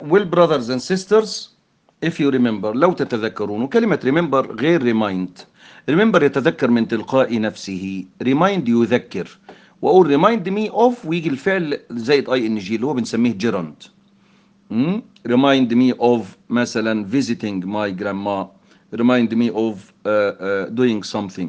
well brothers and sisters if you remember لو تتذكرون وكلمة remember غير remind remember يتذكر من تلقاء نفسه remind يذكر واقول remind me of ويجي الفعل زائد اي ان جي اللي هو بنسميه gerund مم؟ remind me of مثلا visiting my grandma remind me of uh, uh, doing something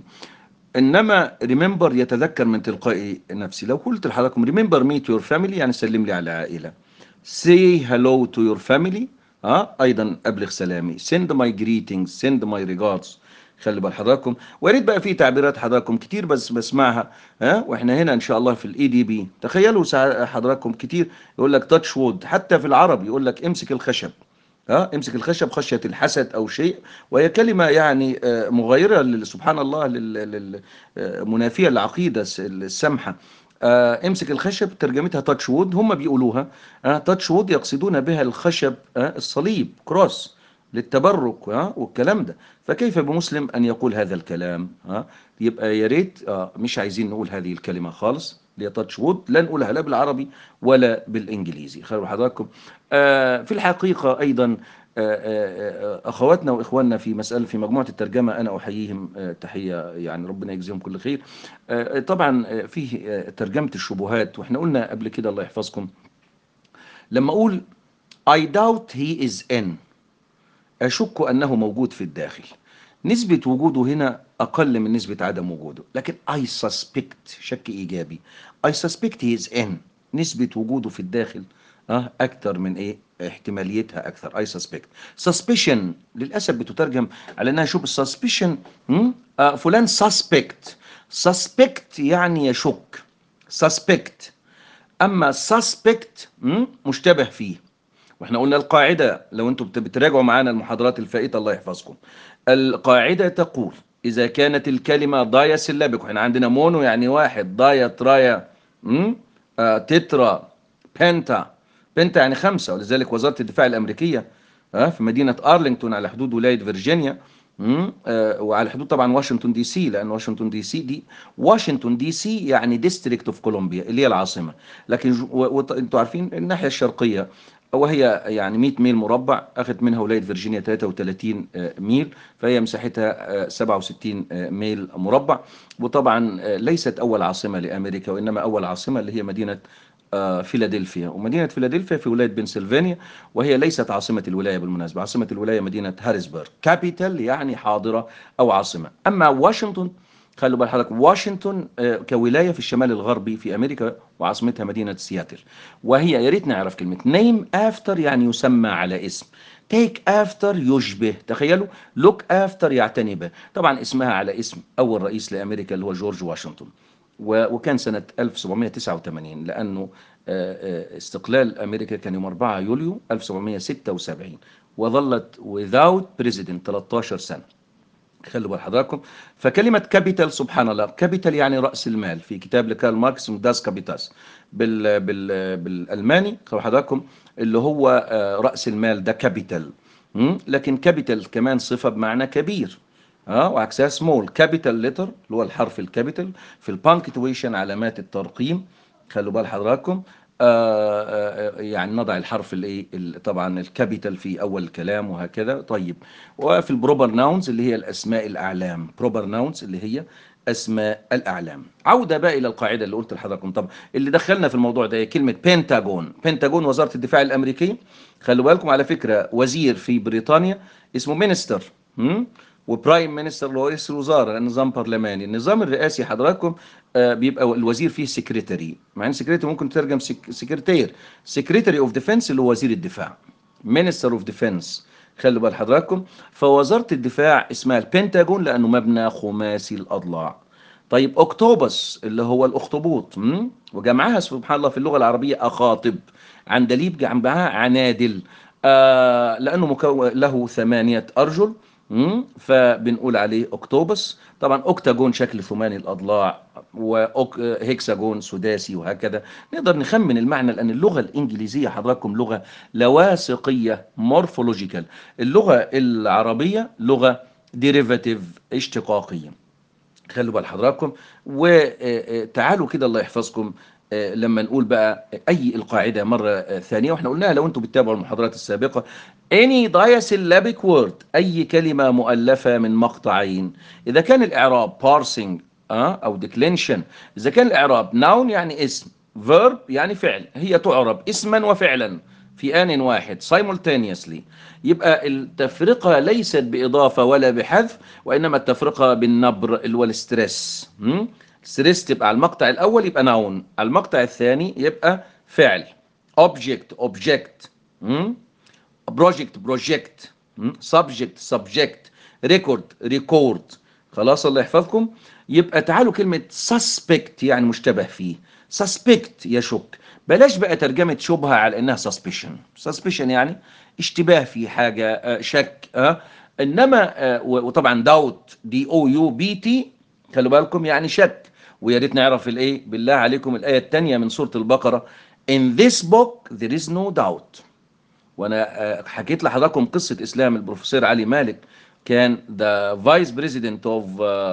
انما remember يتذكر من تلقاء نفسي لو قلت لحضراتكم remember me to your family يعني سلم لي على العائله say hello to your family ها ايضا ابلغ سلامي send my greetings send my regards خلي بال حضراتكم ويا ريت بقى في تعبيرات حضراتكم كتير بس بسمعها ها واحنا هنا ان شاء الله في الاي دي بي تخيلوا ساعة حضراتكم كتير يقول لك تاتش وود حتى في العربي يقول لك امسك الخشب ها امسك الخشب خشيه الحسد او شيء وهي كلمه يعني آه، مغايره لل- سبحان الله لل- لل- آه، منافيه للعقيده الس- السمحه آه، امسك الخشب ترجمتها تاتش وود هم بيقولوها تاتش وود يقصدون بها الخشب آه، الصليب كروس للتبرك ها والكلام ده فكيف بمسلم ان يقول هذا الكلام ها يبقى يا ريت آه، مش عايزين نقول هذه الكلمه خالص اللي هي تاتش وود لا نقولها لا بالعربي ولا بالانجليزي خلوا حضراتكم آه، في الحقيقه ايضا آه، آه، آه، اخواتنا واخواننا في مساله في مجموعه الترجمه انا احييهم آه، تحيه يعني ربنا يجزيهم كل خير آه، طبعا آه، فيه آه، ترجمه الشبهات واحنا قلنا قبل كده الله يحفظكم لما اقول I doubt he is in أشك أنه موجود في الداخل نسبة وجوده هنا أقل من نسبة عدم وجوده لكن I suspect شك إيجابي I suspect he is in نسبة وجوده في الداخل أه أكثر من إيه احتماليتها أكثر I suspect suspicion للأسف بتترجم على أنها شوف suspicion م? آه فلان suspect suspect يعني يشك suspect أما suspect م? مشتبه فيه واحنا قلنا القاعدة لو انتم بت- بتراجعوا معانا المحاضرات الفائتة الله يحفظكم القاعدة تقول إذا كانت الكلمة ضايا سلابك واحنا عندنا مونو يعني واحد ضايا ترايا م? آه تترا بنتا بنتا يعني خمسة ولذلك وزارة الدفاع الأمريكية آه في مدينة أرلينغتون على حدود ولاية فيرجينيا مم، آه، وعلى حدود طبعا واشنطن دي سي لان واشنطن دي سي دي واشنطن دي سي يعني ديستريكت اوف كولومبيا اللي هي العاصمه لكن جو- و- وط- انتوا عارفين الناحيه الشرقيه وهي يعني 100 ميل مربع اخذت منها ولايه فيرجينيا 33 آه، ميل فهي مساحتها آه، 67 آه، ميل مربع وطبعا آه، ليست اول عاصمه لامريكا وانما اول عاصمه اللي هي مدينه آه، فيلادلفيا ومدينة فيلادلفيا في ولاية بنسلفانيا وهي ليست عاصمة الولاية بالمناسبة عاصمة الولاية مدينة هاريسبرغ كابيتال يعني حاضرة أو عاصمة أما واشنطن خلوا بال حضرتك واشنطن آه، كولاية في الشمال الغربي في أمريكا وعاصمتها مدينة سياتل وهي يا ريت نعرف كلمة نيم افتر يعني يسمى على اسم تيك افتر يشبه تخيلوا لوك افتر يعتني به طبعا اسمها على اسم أول رئيس لأمريكا اللي هو جورج واشنطن و- وكان سنة 1789 لأنه آه، آه، استقلال أمريكا كان يوم 4 يوليو 1776 وظلت without president 13 سنة خلوا بال حضراتكم فكلمة كابيتال سبحان الله كابيتال يعني رأس المال في كتاب لكارل ماركس اسمه داس كابيتاس بال بال بالألماني خلوا حضراتكم اللي هو آه، رأس المال ده كابيتال م? لكن كابيتال كمان صفة بمعنى كبير اه وعكسها سمول كابيتال ليتر اللي هو الحرف الكابيتال في البانكتويشن علامات الترقيم خلوا بال حضراتكم آه آه يعني نضع الحرف الايه ال- طبعا الكابيتال في اول الكلام وهكذا طيب وفي البروبر ناونز اللي هي الاسماء الاعلام بروبر ناونز اللي هي اسماء الاعلام عوده بقى الى القاعده اللي قلت لحضراتكم طبعا اللي دخلنا في الموضوع ده هي كلمه بنتاجون بنتاجون وزاره الدفاع الامريكيه خلوا بالكم على فكره وزير في بريطانيا اسمه مينستر هم؟ وبرايم مينستر اللي هو رئيس الوزراء نظام برلماني النظام الرئاسي حضراتكم آه، بيبقى الوزير فيه سكرتري مع ان سكرتري ممكن تترجم سك- سكرتير سكرتري اوف ديفنس اللي هو وزير الدفاع مينستر اوف ديفنس خلوا بال حضراتكم فوزاره الدفاع اسمها البنتاجون لانه مبنى خماسي الاضلاع طيب اكتوبس اللي هو الاخطبوط م? وجمعها سبحان الله في اللغه العربيه اخاطب عندليب جنبها عنادل آه لانه مكون له ثمانيه ارجل م? فبنقول عليه اكتوبس طبعا اوكتاجون شكل ثماني الاضلاع وهيكساجون سداسي وهكذا نقدر نخمن المعنى لان اللغه الانجليزيه حضراتكم لغه لواثقيه مورفولوجيكال اللغه العربيه لغه ديريفاتيف اشتقاقيه خلوا بال حضراتكم وتعالوا كده الله يحفظكم آه، لما نقول بقى اي القاعده مره آه، ثانيه واحنا قلناها لو انتم بتتابعوا المحاضرات السابقه any diasyllabic word اي كلمه مؤلفه من مقطعين اذا كان الاعراب parsing اه او declension اذا كان الاعراب noun يعني اسم verb يعني فعل هي تعرب اسما وفعلا في آن واحد simultaneously يبقى التفرقة ليست بإضافة ولا بحذف وإنما التفرقة بالنبر اللي هو الستريس م? ستريس تبقى على المقطع الأول يبقى noun على المقطع الثاني يبقى فعل object object م? project project م? subject subject record record خلاص الله يحفظكم يبقى تعالوا كلمة suspect يعني مشتبه فيه suspect يشك بلاش بقى ترجمة شبهة على انها suspicion suspicion يعني اشتباه في حاجة آه، شك اه انما آه، و- وطبعا doubt دي او يو بي تي خلوا بالكم يعني شك ويا ريت نعرف الايه بالله عليكم الايه الثانيه من سوره البقره in this book there is no doubt وانا آه، حكيت لحضراتكم قصه اسلام البروفيسور علي مالك كان ذا فايس بريزيدنت اوف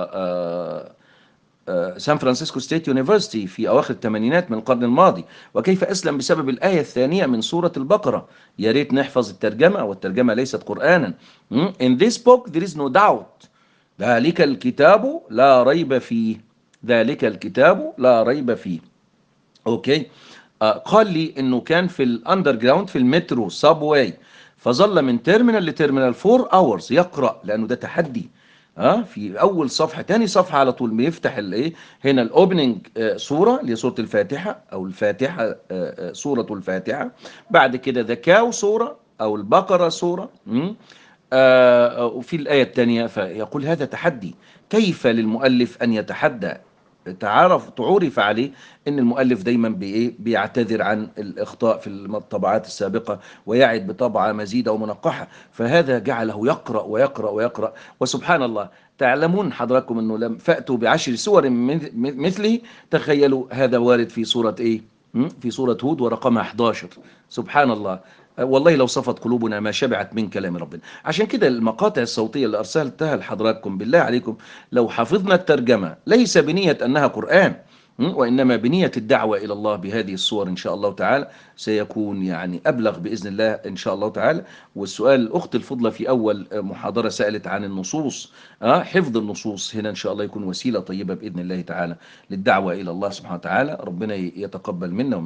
سان فرانسيسكو ستيت يونيفرسيتي في اواخر الثمانينات من القرن الماضي وكيف اسلم بسبب الايه الثانيه من سوره البقره يا ريت نحفظ الترجمه والترجمه ليست قرانا م? in this book there is no doubt ذلك الكتاب لا ريب فيه ذلك الكتاب لا ريب فيه اوكي آه قال لي انه كان في الاندر جراوند في المترو سابواي فظل من تيرمينال لتيرمينال 4 اورز يقرا لانه ده تحدي ها في اول صفحه تاني صفحه على طول بيفتح الايه هنا الاوبننج سوره اللي هي سوره الفاتحه او الفاتحه آه، آه، سوره الفاتحه بعد كده ذا كاو سوره او البقره سوره م? آه، وفي الآية الثانية فيقول هذا تحدي كيف للمؤلف أن يتحدى تعرف تعرف عليه ان المؤلف دايما بايه بيعتذر عن الاخطاء في الطبعات السابقه ويعد بطبعه مزيده ومنقحه فهذا جعله يقرا ويقرا ويقرا وسبحان الله تعلمون حضراتكم انه لم فاتوا بعشر سور من- مثله تخيلوا هذا وارد في سوره ايه م? في سوره هود ورقمها 11 سبحان الله والله لو صفت قلوبنا ما شبعت من كلام ربنا عشان كده المقاطع الصوتية اللي أرسلتها لحضراتكم بالله عليكم لو حفظنا الترجمة ليس بنية أنها قرآن م? وإنما بنية الدعوة إلى الله بهذه الصور إن شاء الله تعالى سيكون يعني أبلغ بإذن الله إن شاء الله تعالى والسؤال الأخت الفضلة في أول محاضرة سألت عن النصوص أه؟ حفظ النصوص هنا إن شاء الله يكون وسيلة طيبة بإذن الله تعالى للدعوة إلى الله سبحانه وتعالى ربنا يتقبل منا ومن